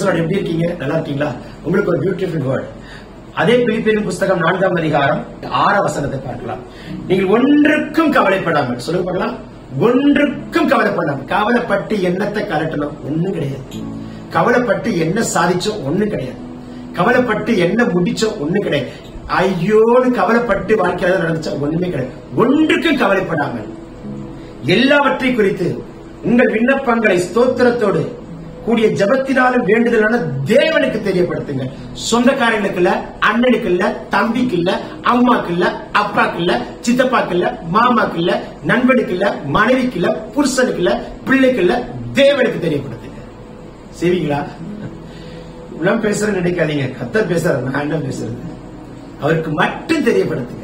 பிரைஸ்லாட் எப்படி இருக்கீங்க நல்லா இருக்கீங்களா உங்களுக்கு ஒரு பியூட்டிஃபுல் வேர்ட் அதே பிலிப்பியரின் புஸ்தகம் நான்காம் அதிகாரம் ஆறாம் வசனத்தை பார்க்கலாம் நீங்கள் ஒன்றுக்கும் கவலைப்படாமல் சொல்லுங்க பார்க்கலாம் ஒன்றுக்கும் கவலைப்படாமல் கவலைப்பட்டு என்னத்தை கலட்டணும் ஒண்ணும் கிடையாது கவலைப்பட்டு என்ன சாதிச்சோம் ஒண்ணும் கிடையாது கவலைப்பட்டு என்ன முடிச்சோம் ஒண்ணும் கிடையாது ஐயோன்னு கவலைப்பட்டு வாழ்க்கையில நடந்துச்சா ஒண்ணுமே கிடையாது ஒன்றுக்கும் கவலைப்படாமல் எல்லாவற்றை குறித்து உங்கள் விண்ணப்பங்களை ஸ்தோத்திரத்தோடு கூடிய ஜபத்தினாலும் வேண்டுதலான தேவனுக்கு தெரியப்படுத்துங்க சொந்தக்காரங்களுக்கு இல்ல அண்ணனுக்கு இல்ல தம்பிக்கு இல்ல அம்மாக்கு இல்ல அப்பாக்கு இல்ல சித்தப்பாக்கு இல்ல மாமாக்கு இல்ல நண்பனுக்கு இல்ல மனைவிக்கு இல்ல புருஷனுக்கு இல்ல பிள்ளைக்கு இல்ல தேவனுக்கு தெரியப்படுத்துங்க சரிங்களா உளம் பேசுறேன்னு நினைக்காதீங்க கத்தர் பேசுறாரு நான் என்ன பேசுறது அவருக்கு மட்டும் தெரியப்படுத்துங்க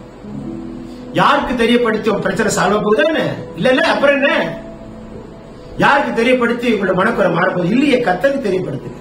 யாருக்கு தெரியப்படுத்தி உன் பிரச்சனை சால்வ் போகுதா என்ன இல்ல இல்ல அப்புறம் என்ன யாருக்கு தெரியப்படுத்தி உங்களோட மனக்குறை மாறப்போகுது இல்லையே கத்தருக்கு தெரியப்படுத்துங்க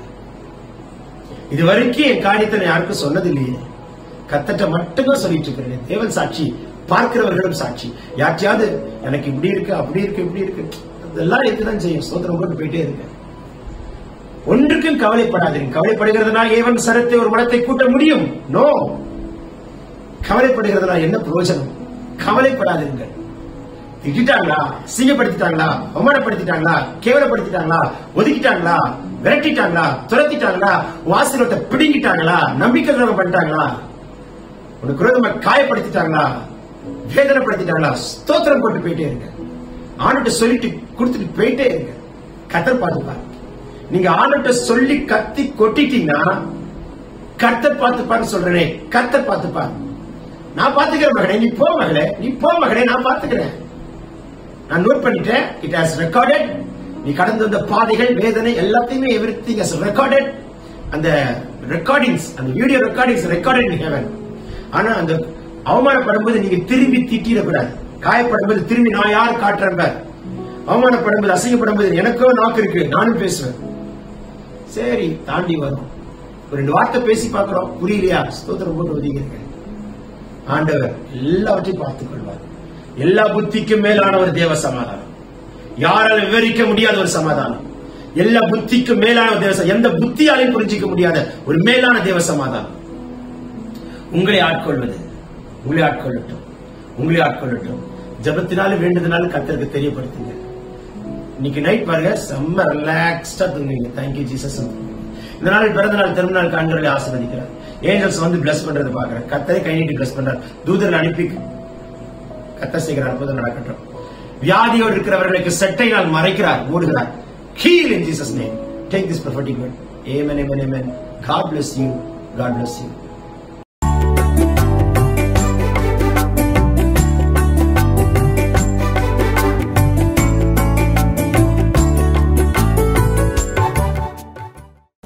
இது வரைக்கும் என் காரியத்தை நான் யாருக்கும் சொன்னது இல்லையே கத்தட்ட மட்டும்தான் சொல்லிட்டு இருக்கிறேன் தேவன் சாட்சி பார்க்கிறவர்களும் சாட்சி யார்ட்டையாவது எனக்கு இப்படி இருக்கு அப்படி இருக்கு இப்படி இருக்கு அதெல்லாம் இருக்குதான் செய்யும் சோதனம் கொண்டு போயிட்டே இருக்கு ஒன்றுக்கும் கவலைப்படாதீங்க கவலைப்படுகிறதுனால் ஏவன் சரத்தை ஒரு மனத்தை கூட்ட முடியும் நோ கவலைப்படுகிறதுனால் என்ன பிரயோஜனம் கவலைப்படாதீர்கள் திட்டாங்களா சிங்கப்படுத்திட்டாங்களா அவமானப்படுத்திட்டாங்களா கேவலப்படுத்திட்டாங்களா ஒதுக்கிட்டாங்களா விரட்டிட்டாங்களா துரத்திட்டாங்களா வாசலத்தை பிடுங்கிட்டாங்களா நம்பிக்கை துரோகம் பண்ணிட்டாங்களா உனக்கு விரோதமா காயப்படுத்திட்டாங்களா வேதனைப்படுத்திட்டாங்களா ஸ்தோத்திரம் போட்டு போயிட்டே இருங்க ஆணுட்ட சொல்லிட்டு கொடுத்துட்டு போயிட்டே இருங்க கத்தர் பார்த்துப்பாரு நீங்க ஆணுட்ட சொல்லி கத்தி கொட்டிட்டீங்கன்னா கர்த்தர் பார்த்துப்பான்னு சொல்றேனே கர்த்தர் பார்த்துப்பார் நான் பாத்துக்கிறேன் மகனே நீ போ மகளே நீ போ மகனே நான் பாத்துக்கிறேன் நான் நோட் பண்ணிட்டேன் இட் ஹாஸ் ரெக்கார்டட் நீ கடந்து வந்த பாதைகள் வேதனை எல்லாத்தையுமே எவ்ரி திங் ஹஸ் ரெக்கார்டட் அந்த ரெக்கார்டிங்ஸ் அந்த video recordings recorded in heaven ஆனா அந்த அவமானப்படும்போது நீங்க திரும்பி திட்டிடக்கூடாது காயப்படும்போது திரும்பி நான் யார் காட்டுறேன் பார். அவமானப்படும்போது அசிங்கப்படும்போது எனக்கோ நாக்கு இருக்கு நானும் பேசுவேன் சரி தாண்டி வரும் ஒரு ரெண்டு வார்த்தை பேசி பார்க்கிறோம் புரியலையா ஸ்தோத்திரம் போட்டு ஒதுங்கிருக்கேன் ஆண்டவர் எல்லாவற்றையும் பார்த்துக் கொள்வார் எல்லா புத்திக்கும் மேலான ஒரு தேவ சமாதானம் யாராலும் விவரிக்க முடியாத ஒரு சமாதானம் எல்லா புத்திக்கும் மேலான ஒரு தேவ ச- எந்த புத்தியாலையும் புரிஞ்சிக்க முடியாத ஒரு மேலான தேவ சமாதானம் உங்களை ஆட்கொள்வது உங்களை ஆட்கொள்ளட்டும் உங்களை ஆட்கொள்ளட்டும் ஜபத்தினாலும் வேண்டுதனாலும் கத்தருக்கு தெரியப்படுத்துங்க இன்னைக்கு நைட் பாருங்க செம்ம ரிலாக்ஸ்டா தூங்குவீங்க தேங்க்யூ ஜீசஸ் இந்த நாள் பிறந்த நாள் திரும்ப நாள் காண்களை ஆசீர்வதிக்கிறார் ஏஞ்சல்ஸ் வந்து பிளஸ் பண்றது பாக்குறேன் கத்தரை கை நீட்டி பிளஸ் பண்றார் தூதர்கள் அனுப்பி கத்த செய்கிற அற்புதம் நடக்கட்டும் வியாதியோடு இருக்கிறவர்களுக்கு செட்டையினால் மறைக்கிறார் மூடுகிறார் heal in Jesus name take this prophetic word amen amen amen God bless you god bless you